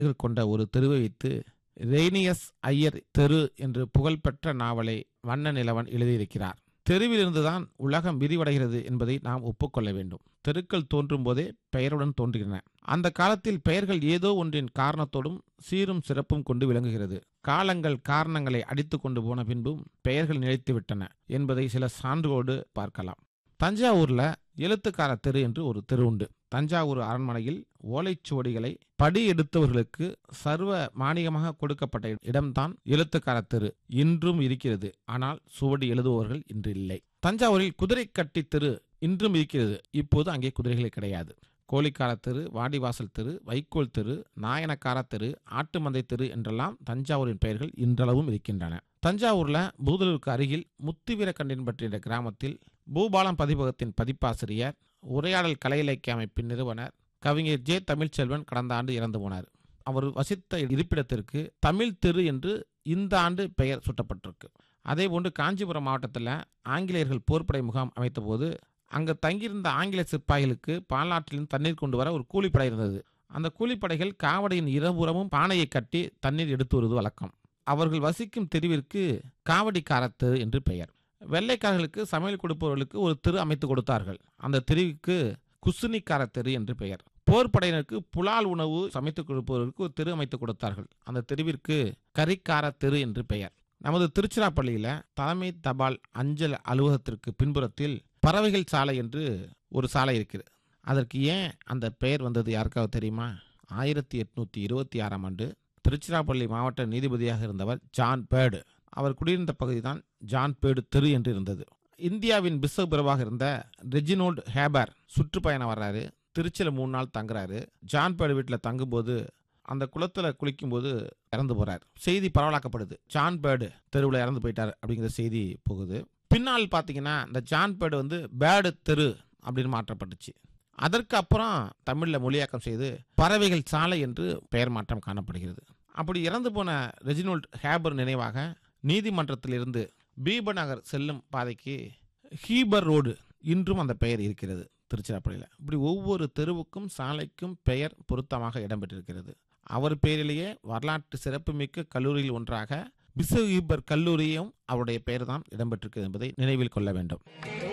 பெயர்கள் கொண்ட ஒரு தெருவை வைத்து ரெய்னியஸ் ஐயர் தெரு என்று புகழ்பெற்ற நாவலை வண்ண நிலவன் எழுதியிருக்கிறார் தெருவிலிருந்துதான் உலகம் விரிவடைகிறது என்பதை நாம் ஒப்புக்கொள்ள வேண்டும் தெருக்கள் தோன்றும் போதே பெயருடன் தோன்றுகின்றன அந்த காலத்தில் பெயர்கள் ஏதோ ஒன்றின் காரணத்தோடும் சீரும் சிறப்பும் கொண்டு விளங்குகிறது காலங்கள் காரணங்களை அடித்து கொண்டு போன பின்பும் பெயர்கள் நிலைத்துவிட்டன என்பதை சில சான்றோடு பார்க்கலாம் தஞ்சாவூர்ல எழுத்துக்கார தெரு என்று ஒரு தெரு உண்டு தஞ்சாவூர் அரண்மனையில் ஓலைச்சுவடிகளை படி எடுத்தவர்களுக்கு சர்வ மானியமாக கொடுக்கப்பட்ட இடம்தான் எழுத்துக்கார தெரு இன்றும் இருக்கிறது ஆனால் சுவடி எழுதுபவர்கள் இன்று இல்லை தஞ்சாவூரில் குதிரை கட்டி தெரு இன்றும் இருக்கிறது இப்போது அங்கே குதிரைகளே கிடையாது கோழிக்கார தெரு வாடிவாசல் தெரு வைக்கோல் தெரு நாயனக்கார தெரு ஆட்டுமந்தை தெரு என்றெல்லாம் தஞ்சாவூரின் பெயர்கள் இன்றளவும் இருக்கின்றன தஞ்சாவூர்ல பூதலூருக்கு அருகில் முத்துவீரக்கண்டின் பற்றிய கிராமத்தில் பூபாலம் பதிப்பகத்தின் பதிப்பாசிரியர் உரையாடல் கலை இலக்கிய அமைப்பின் நிறுவனர் கவிஞர் ஜே தமிழ்ச்செல்வன் கடந்த ஆண்டு இறந்து போனார் அவர் வசித்த இருப்பிடத்திற்கு தமிழ் தெரு என்று இந்த ஆண்டு பெயர் சூட்டப்பட்டிருக்கு அதேபோன்று காஞ்சிபுரம் மாவட்டத்தில் ஆங்கிலேயர்கள் போர்ப்படை முகாம் அமைத்தபோது அங்கு தங்கியிருந்த ஆங்கில சிப்பாய்களுக்கு பாலாற்றிலிருந்து தண்ணீர் கொண்டு வர ஒரு கூலிப்படை இருந்தது அந்த கூலிப்படைகள் காவடியின் இருபுறமும் பானையை கட்டி தண்ணீர் எடுத்து வருவது வழக்கம் அவர்கள் வசிக்கும் தெருவிற்கு காவடிக்கார தெரு என்று பெயர் வெள்ளைக்காரர்களுக்கு சமையல் கொடுப்பவர்களுக்கு ஒரு தெரு அமைத்து கொடுத்தார்கள் அந்த தெருவுக்கு குசுனிக்கார தெரு என்று பெயர் போர் படையினருக்கு புலால் உணவு சமைத்து கொடுப்பவர்களுக்கு ஒரு தெரு அமைத்து கொடுத்தார்கள் அந்த தெருவிற்கு கரிக்கார தெரு என்று பெயர் நமது திருச்சிராப்பள்ளியில தலைமை தபால் அஞ்சல் அலுவலகத்திற்கு பின்புறத்தில் பறவைகள் சாலை என்று ஒரு சாலை இருக்குது அதற்கு ஏன் அந்த பெயர் வந்தது யாருக்காவது தெரியுமா ஆயிரத்தி எட்நூத்தி இருபத்தி ஆறாம் ஆண்டு திருச்சிராப்பள்ளி மாவட்ட நீதிபதியாக இருந்தவர் ஜான் பேர்டு அவர் குடியிருந்த பகுதி தான் ஜான் பேர்டு தெரு என்று இருந்தது இந்தியாவின் பிசப் பிரபாக இருந்த ரெஜினோல்ட் ஹேபர் சுற்றுப்பயணம் வர்றாரு திருச்சியில் மூணு நாள் தங்குறாரு ஜான் பேர்டு வீட்டில் தங்கும்போது அந்த குளத்தில் குளிக்கும்போது இறந்து போறார் செய்தி பரவலாக்கப்படுது ஜான் பேர்டு தெருவில் இறந்து போயிட்டார் அப்படிங்கிற செய்தி போகுது பின்னால் பார்த்தீங்கன்னா இந்த ஜான் பேர்டு வந்து பேர்டு தெரு அப்படின்னு மாற்றப்பட்டுச்சு அதற்கு அப்புறம் தமிழில் மொழியாக்கம் செய்து பறவைகள் சாலை என்று பெயர் மாற்றம் காணப்படுகிறது அப்படி இறந்து போன ரெஜினோல்ட் ஹேபர் நினைவாக நீதிமன்றத்திலிருந்து பீப நகர் செல்லும் பாதைக்கு ஹீபர் ரோடு இன்றும் அந்த பெயர் இருக்கிறது திருச்சிராப்பள்ளியில் இப்படி ஒவ்வொரு தெருவுக்கும் சாலைக்கும் பெயர் பொருத்தமாக இடம்பெற்றிருக்கிறது அவர் பெயரிலேயே வரலாற்று சிறப்புமிக்க கல்லூரியில் ஒன்றாக பிசஹீபர் கல்லூரியும் அவருடைய பெயர் தான் இடம்பெற்றிருக்கிறது என்பதை நினைவில் கொள்ள வேண்டும்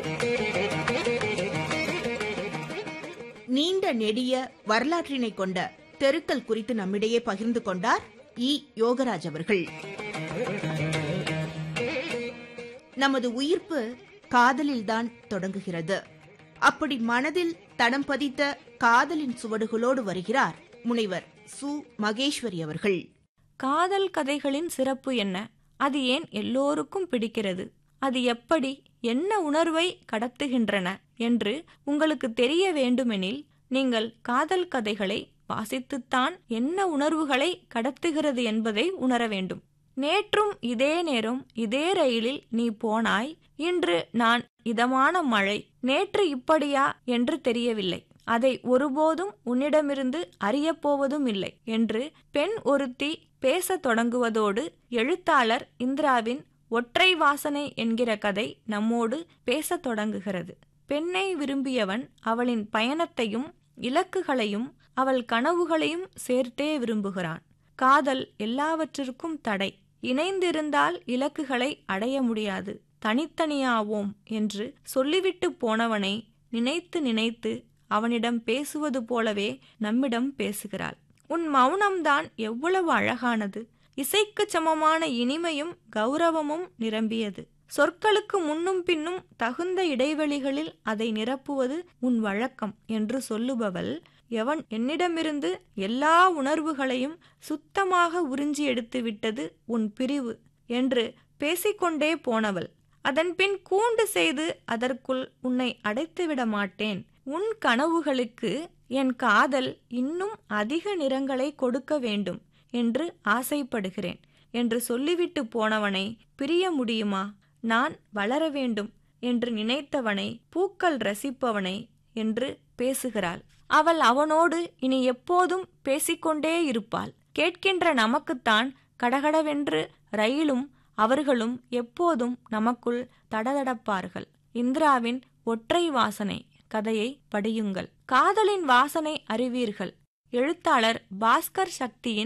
நீண்ட நெடிய வரலாற்றினை கொண்ட தெருக்கள் குறித்து நம்மிடையே பகிர்ந்து கொண்டார் இ யோகராஜ் அவர்கள் நமது உயிர்ப்பு காதலில்தான் தொடங்குகிறது அப்படி மனதில் தடம் பதித்த காதலின் சுவடுகளோடு வருகிறார் முனைவர் சு மகேஸ்வரி அவர்கள் காதல் கதைகளின் சிறப்பு என்ன அது ஏன் எல்லோருக்கும் பிடிக்கிறது அது எப்படி என்ன உணர்வை கடத்துகின்றன என்று உங்களுக்கு தெரிய வேண்டுமெனில் நீங்கள் காதல் கதைகளை வாசித்துத்தான் என்ன உணர்வுகளை கடத்துகிறது என்பதை உணர வேண்டும் நேற்றும் இதே நேரம் இதே ரயிலில் நீ போனாய் இன்று நான் இதமான மழை நேற்று இப்படியா என்று தெரியவில்லை அதை ஒருபோதும் உன்னிடமிருந்து அறியப்போவதும் இல்லை என்று பெண் ஒருத்தி பேசத் தொடங்குவதோடு எழுத்தாளர் இந்திராவின் ஒற்றை வாசனை என்கிற கதை நம்மோடு பேசத் தொடங்குகிறது பெண்ணை விரும்பியவன் அவளின் பயணத்தையும் இலக்குகளையும் அவள் கனவுகளையும் சேர்த்தே விரும்புகிறான் காதல் எல்லாவற்றிற்கும் தடை இணைந்திருந்தால் இலக்குகளை அடைய முடியாது தனித்தனியாவோம் என்று சொல்லிவிட்டு போனவனை நினைத்து நினைத்து அவனிடம் பேசுவது போலவே நம்மிடம் பேசுகிறாள் உன் மௌனம்தான் எவ்வளவு அழகானது இசைக்கு சமமான இனிமையும் கௌரவமும் நிரம்பியது சொற்களுக்கு முன்னும் பின்னும் தகுந்த இடைவெளிகளில் அதை நிரப்புவது உன் வழக்கம் என்று சொல்லுபவள் எவன் என்னிடமிருந்து எல்லா உணர்வுகளையும் சுத்தமாக உறிஞ்சி எடுத்து விட்டது உன் பிரிவு என்று பேசிக்கொண்டே போனவள் அதன்பின் கூண்டு செய்து அதற்குள் உன்னை அடைத்துவிட மாட்டேன் உன் கனவுகளுக்கு என் காதல் இன்னும் அதிக நிறங்களை கொடுக்க வேண்டும் என்று ஆசைப்படுகிறேன் என்று சொல்லிவிட்டு போனவனை பிரிய முடியுமா நான் வளர வேண்டும் என்று நினைத்தவனை பூக்கள் ரசிப்பவனை என்று பேசுகிறாள் அவள் அவனோடு இனி எப்போதும் பேசிக்கொண்டே இருப்பாள் கேட்கின்ற நமக்குத்தான் கடகடவென்று ரயிலும் அவர்களும் எப்போதும் நமக்குள் தடதடப்பார்கள் இந்திராவின் ஒற்றை வாசனை கதையை படியுங்கள் காதலின் வாசனை அறிவீர்கள் எழுத்தாளர் பாஸ்கர் சக்தியின்